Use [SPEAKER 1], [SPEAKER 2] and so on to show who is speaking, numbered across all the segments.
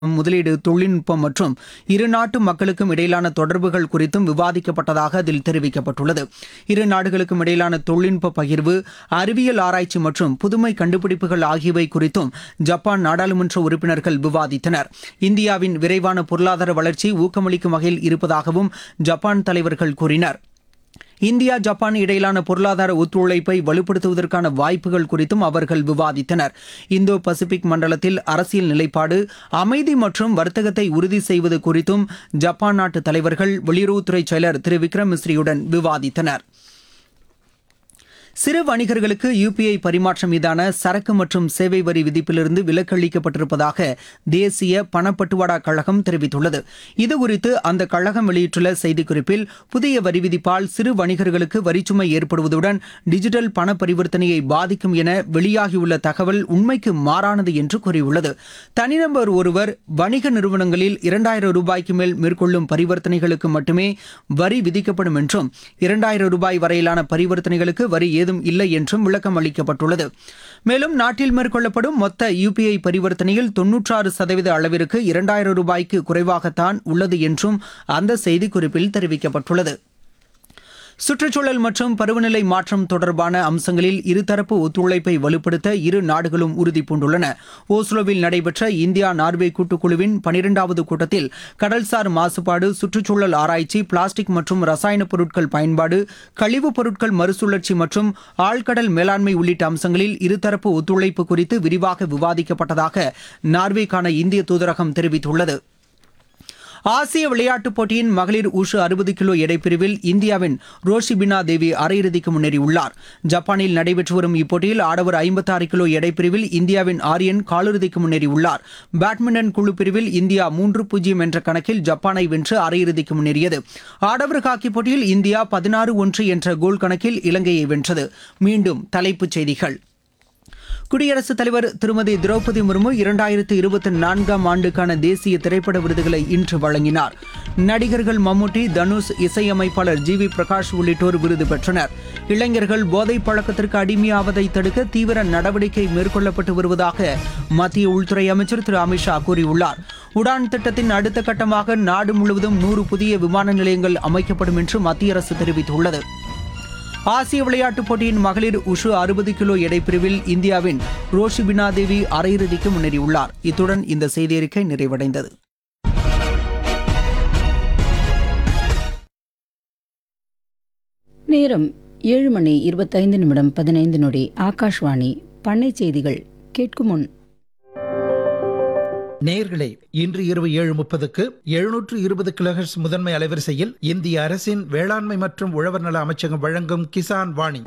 [SPEAKER 1] முதலீடு தொழில்நுட்பம் மற்றும் இரு நாட்டு மக்களுக்கும் இடையிலான தொடர்புகள் குறித்தும் விவாதிக்கப்பட்டதாக அதில் தெரிவிக்கப்பட்டுள்ளது இரு நாடுகளுக்கும் இடையிலான தொழில்நுட்ப பகிர்வு அறிவியல் ஆராய்ச்சி மற்றும் புதுமை கண்டுபிடிப்புகள் ஆகியவை குறித்தும் ஜப்பான் நாடாளுமன்ற உறுப்பினர்கள் விவாதித்தனர் இந்தியாவின் விரைவான பொருளாதார வளர்ச்சி ஊக்கமளிக்கும் வகையில் இருப்பதாகவும் ஜப்பான் தலைவர்கள் கூறினர் இந்தியா ஜப்பான் இடையிலான பொருளாதார ஒத்துழைப்பை வலுப்படுத்துவதற்கான வாய்ப்புகள் குறித்தும் அவர்கள் விவாதித்தனர் இந்தோ பசிபிக் மண்டலத்தில் அரசியல் நிலைப்பாடு அமைதி மற்றும் வர்த்தகத்தை உறுதி செய்வது குறித்தும் ஜப்பான் நாட்டு தலைவர்கள் வெளியுறவுத்துறை செயலர் திரு விக்ரம் மிஸ்ரியுடன் விவாதித்தனர் சிறு வணிகர்களுக்கு யுபிஐ பரிமாற்றம் மீதான சரக்கு மற்றும் சேவை வரி விதிப்பிலிருந்து விலக்கு அளிக்கப்பட்டிருப்பதாக தேசிய பணப்பட்டுவாடா கழகம் தெரிவித்துள்ளது இதுகுறித்து அந்த கழகம் வெளியிட்டுள்ள செய்திக்குறிப்பில் புதிய வரி விதிப்பால் சிறு வணிகர்களுக்கு வரிச்சுமை ஏற்படுவதுடன் டிஜிட்டல் பண பரிவர்த்தனையை பாதிக்கும் என வெளியாகியுள்ள தகவல் உண்மைக்கு மாறானது என்று கூறியுள்ளது தனிநபர் ஒருவர் வணிக நிறுவனங்களில் இரண்டாயிரம் ரூபாய்க்கு மேல் மேற்கொள்ளும் பரிவர்த்தனைகளுக்கு மட்டுமே வரி விதிக்கப்படும் என்றும் இரண்டாயிரம் ரூபாய் வரையிலான பரிவர்த்தனைகளுக்கு வரி ஏதும் இல்லை என்றும் விளக்கம் அளிக்கப்பட்டுள்ளது மேலும் நாட்டில் மேற்கொள்ளப்படும் மொத்த யுபிஐ பரிவர்த்தனையில் தொன்னூற்றாறு சதவீத அளவிற்கு இரண்டாயிரம் ரூபாய்க்கு குறைவாகத்தான் உள்ளது என்றும் அந்த செய்திக்குறிப்பில் தெரிவிக்கப்பட்டுள்ளது சுற்றுச்சூழல் மற்றும் பருவநிலை மாற்றம் தொடர்பான அம்சங்களில் இருதரப்பு ஒத்துழைப்பை வலுப்படுத்த இரு நாடுகளும் உறுதி பூண்டுள்ளன ஓஸ்லோவில் நடைபெற்ற இந்தியா நார்வே கூட்டுக்குழுவின் பனிரெண்டாவது கூட்டத்தில் கடல்சார் மாசுபாடு சுற்றுச்சூழல் ஆராய்ச்சி பிளாஸ்டிக் மற்றும் ரசாயன பொருட்கள் பயன்பாடு கழிவுப் பொருட்கள் மறுசுழற்சி மற்றும் ஆழ்கடல் மேலாண்மை உள்ளிட்ட அம்சங்களில் இருதரப்பு ஒத்துழைப்பு குறித்து விரிவாக விவாதிக்கப்பட்டதாக நார்வேக்கான இந்திய தூதரகம் தெரிவித்துள்ளது ஆசிய விளையாட்டுப் போட்டியின் மகளிர் உஷு அறுபது கிலோ எடைப்பிரிவில் இந்தியாவின் ரோஷிபினா தேவி அரையிறுதிக்கு முன்னேறியுள்ளார் ஜப்பானில் நடைபெற்று வரும் இப்போட்டியில் ஆடவர் ஐம்பத்தாறு கிலோ எடைப்பிரிவில் இந்தியாவின் ஆரியன் காலிறுதிக்கு முன்னேறியுள்ளார் பேட்மிண்டன் குழு பிரிவில் இந்தியா மூன்று பூஜ்ஜியம் என்ற கணக்கில் ஜப்பானை வென்று அரையிறுதிக்கு முன்னேறியது ஆடவர் ஹாக்கி போட்டியில் இந்தியா பதினாறு ஒன்று என்ற கோல் கணக்கில் இலங்கையை வென்றது மீண்டும் தலைப்புச் செய்திகள் குடியரசுத் தலைவர் திருமதி திரௌபதி முர்மு இரண்டாயிரத்து இருபத்தி நான்காம் ஆண்டுக்கான தேசிய திரைப்பட விருதுகளை இன்று வழங்கினார் நடிகர்கள் மம்முட்டி தனுஷ் இசையமைப்பாளர் ஜி வி பிரகாஷ் உள்ளிட்டோர் விருது பெற்றனர் இளைஞர்கள் போதைப் பழக்கத்திற்கு அடிமையாவதை தடுக்க தீவிர நடவடிக்கை மேற்கொள்ளப்பட்டு வருவதாக மத்திய உள்துறை அமைச்சர் திரு அமித்ஷா கூறியுள்ளார் உடான் திட்டத்தின் அடுத்த கட்டமாக நாடு முழுவதும் நூறு புதிய விமான நிலையங்கள் அமைக்கப்படும் என்று மத்திய அரசு தெரிவித்துள்ளது ஆசிய விளையாட்டுப் போட்டியின் மகளிர் உஷு அறுபது கிலோ எடைப்பிரிவில் இந்தியாவின் ரோஷிபினா தேவி அரையிறுதிக்கு முன்னேறியுள்ளார் இத்துடன் இந்த செய்தியறிக்கை நிறைவடைந்தது
[SPEAKER 2] நேரம் ஏழு மணி இருபத்தைந்து நிமிடம் பதினைந்து நொடி ஆகாஷ்வாணி பண்ணை செய்திகள் கேட்கும் முன்
[SPEAKER 3] நேயர்களே இன்று இரவு ஏழு முப்பதுக்கு எழுநூற்று இருபது கிலோஹெர்ட்ஸ் முதன்மை அலைவரிசையில் இந்திய அரசின் வேளாண்மை மற்றும் உழவர் நல அமைச்சகம் வழங்கும் கிசான் வாணி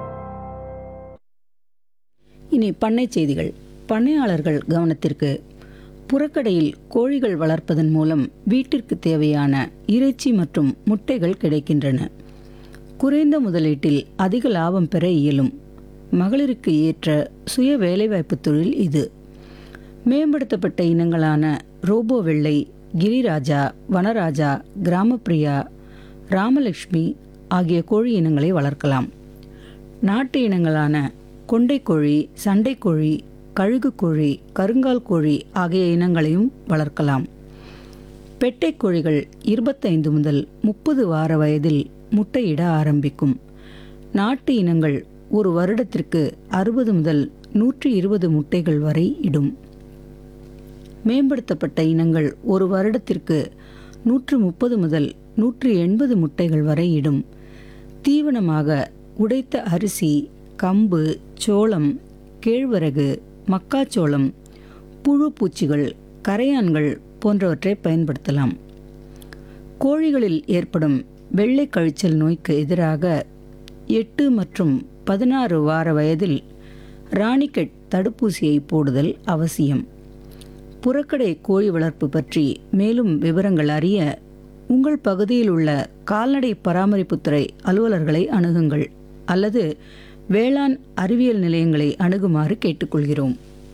[SPEAKER 2] இனி பண்ணை செய்திகள் பண்ணையாளர்கள் கவனத்திற்கு புறக்கடையில் கோழிகள் வளர்ப்பதன் மூலம் வீட்டிற்கு தேவையான இறைச்சி மற்றும் முட்டைகள் கிடைக்கின்றன குறைந்த முதலீட்டில் அதிக லாபம் பெற இயலும் மகளிருக்கு ஏற்ற சுய வேலைவாய்ப்பு தொழில் இது மேம்படுத்தப்பட்ட இனங்களான ரோபோ வெள்ளை கிரிராஜா வனராஜா கிராமப்பிரியா ராமலட்சுமி ஆகிய கோழி இனங்களை வளர்க்கலாம் நாட்டு இனங்களான கொண்டைக்கோழி சண்டைக்கோழி கழுகு கோழி கருங்கால் கோழி ஆகிய இனங்களையும் வளர்க்கலாம் பெட்டைக் கோழிகள் இருபத்தைந்து முதல் முப்பது வார வயதில் முட்டையிட ஆரம்பிக்கும் நாட்டு இனங்கள் ஒரு வருடத்திற்கு அறுபது முதல் நூற்றி இருபது முட்டைகள் வரை இடும் மேம்படுத்தப்பட்ட இனங்கள் ஒரு வருடத்திற்கு நூற்று முப்பது முதல் நூற்று எண்பது முட்டைகள் வரை இடும் தீவனமாக உடைத்த அரிசி கம்பு சோளம் கேழ்வரகு மக்காச்சோளம் புழு பூச்சிகள் கரையான்கள் போன்றவற்றை பயன்படுத்தலாம் கோழிகளில் ஏற்படும் வெள்ளை கழிச்சல் நோய்க்கு எதிராக எட்டு மற்றும் பதினாறு வார வயதில் ராணிக்கெட் தடுப்பூசியை போடுதல் அவசியம் புறக்கடை கோழி வளர்ப்பு பற்றி மேலும் விவரங்கள் அறிய உங்கள் பகுதியில் உள்ள கால்நடை பராமரிப்புத்துறை அலுவலர்களை அணுகுங்கள் அல்லது வேளாண் அறிவியல் நிலையங்களை அணுகுமாறு கேட்டுக்கொள்கிறோம்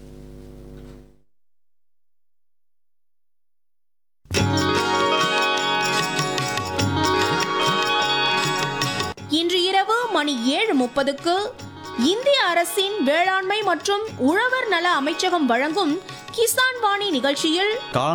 [SPEAKER 4] இன்று இரவு மணி ஏழு முப்பதுக்கு இந்திய அரசின் வேளாண்மை மற்றும் உழவர் நல அமைச்சகம் வழங்கும் கிசான் வாணி நிகழ்ச்சியில்